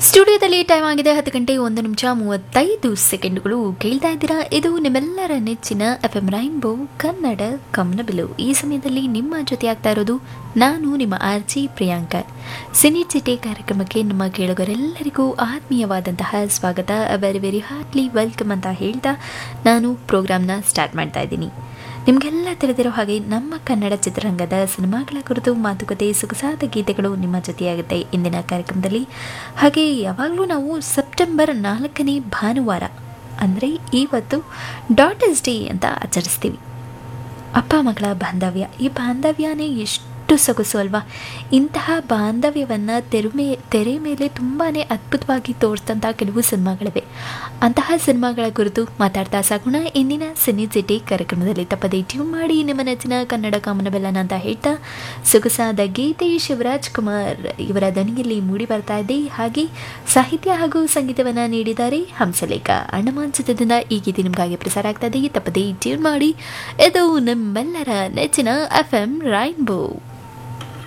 ಸ್ಟುಡಿಯೋದಲ್ಲಿ ಟೈಮ್ ಆಗಿದೆ ಹತ್ತು ಗಂಟೆ ಒಂದು ನಿಮಿಷ ಮೂವತ್ತೈದು ಸೆಕೆಂಡ್ಗಳು ಕೇಳ್ತಾ ಇದ್ದೀರಾ ಇದು ನಿಮ್ಮೆಲ್ಲರ ನೆಚ್ಚಿನ F M rainbow Kannada Kamanabilu ಈ ಸಮಯದಲ್ಲಿ ನಿಮ್ಮ ಜೊತೆ ಆಗ್ತಾ ಇರೋದು ನಾನು ನಿಮ್ಮ ಆರ್ಜಿ ಪ್ರಿಯಾಂಕ ಸಿನಿ ಚಿಟೆ ಕಾರ್ಯಕ್ರಮಕ್ಕೆ ನಮ್ಮ ಕೇಳುಗರೆಲ್ಲರಿಗೂ ಆತ್ಮೀಯವಾದಂತಹ ಸ್ವಾಗತ ವೆರಿ ವೆರಿ ಹಾರ್ಟ್ಲಿ ವೆಲ್ಕಮ್ ಅಂತ ಹೇಳ್ತಾ ನಾನು ಪ್ರೋಗ್ರಾಮ್ನ ಸ್ಟಾರ್ಟ್ ಮಾಡ್ತಾ ಇದ್ದೀನಿ ನಿಮಗೆಲ್ಲ ತಿಳಿದಿರೋ ಹಾಗೆ ನಮ್ಮ ಕನ್ನಡ ಚಿತ್ರರಂಗದ ಸಿನಿಮಾಗಳ ಕುರಿತು ಮಾತುಕತೆ ಸೊಗಸಾದ ಗೀತೆಗಳು ನಿಮ್ಮ ಜೊತೆಯಾಗುತ್ತೆ ಇಂದಿನ ಕಾರ್ಯಕ್ರಮದಲ್ಲಿ ಹಾಗೆ ಯಾವಾಗಲೂ ನಾವು ಸೆಪ್ಟೆಂಬರ್ ನಾಲ್ಕನೇ ಭಾನುವಾರ ಅಂದರೆ ಇವತ್ತು ಡಾಟರ್ಸ್ ಡೇ ಅಂತ ಆಚರಿಸ್ತೀವಿ ಅಪ್ಪ ಮಗಳ ಬಾಂಧವ್ಯ ಈ ಬಾಂಧವ್ಯನೇ ಎಷ್ಟು ಸೊಗಸು ಅಲ್ವಾ ಇಂತಹ ಬಾಂಧವ್ಯವನ್ನು ತೆರೆ ತೆರೆ ಮೇಲೆ ತುಂಬಾ ಅದ್ಭುತವಾಗಿ ತೋರಿಸಿದಂಥ ಕೆಲವು ಸಿನಿಮಾಗಳಿವೆ ಅಂತಹ ಸಿನಿಮಾಗಳ ಕುರಿತು ಮಾತಾಡ್ತಾ ಸಾಗೋಣ ಇಂದಿನ ಸಿನಿ ಸಿಟಿ ಕಾರ್ಯಕ್ರಮದಲ್ಲಿ ತಪ್ಪದೆ ಟ್ಯೂನ್ ಮಾಡಿ ನಿಮ್ಮ ನೆಚ್ಚಿನ ಕನ್ನಡ ಕಾಮನಬೆಲ್ಲನ ಅಂತ ಹೇಳ್ತಾ ಸೊಗಸಾದ ಗೀತೆ ಶಿವರಾಜ್ ಕುಮಾರ್ ಇವರ ದನಿಯಲ್ಲಿ ಮೂಡಿ ಬರ್ತಾ ಇದೆ ಹಾಗೆ ಸಾಹಿತ್ಯ ಹಾಗೂ ಸಂಗೀತವನ್ನು ನೀಡಿದ್ದಾರೆ ಹಂಸಲೇಖ ಅಣ್ಣಮಾನ್ ಚಿತ್ರದಿಂದ ಈ ಗೀತೆ ನಿಮಗಾಗಿ ಪ್ರಸಾರ ಆಗ್ತಾ ಇದೆ ತಪ್ಪದೆ ಟ್ಯೂನ್ ಮಾಡಿ ಇದು ನಿಮ್ಮೆಲ್ಲರ ನೆಚ್ಚಿನ ಎಫ್ ಎಂ ರೈನ್ಬೋ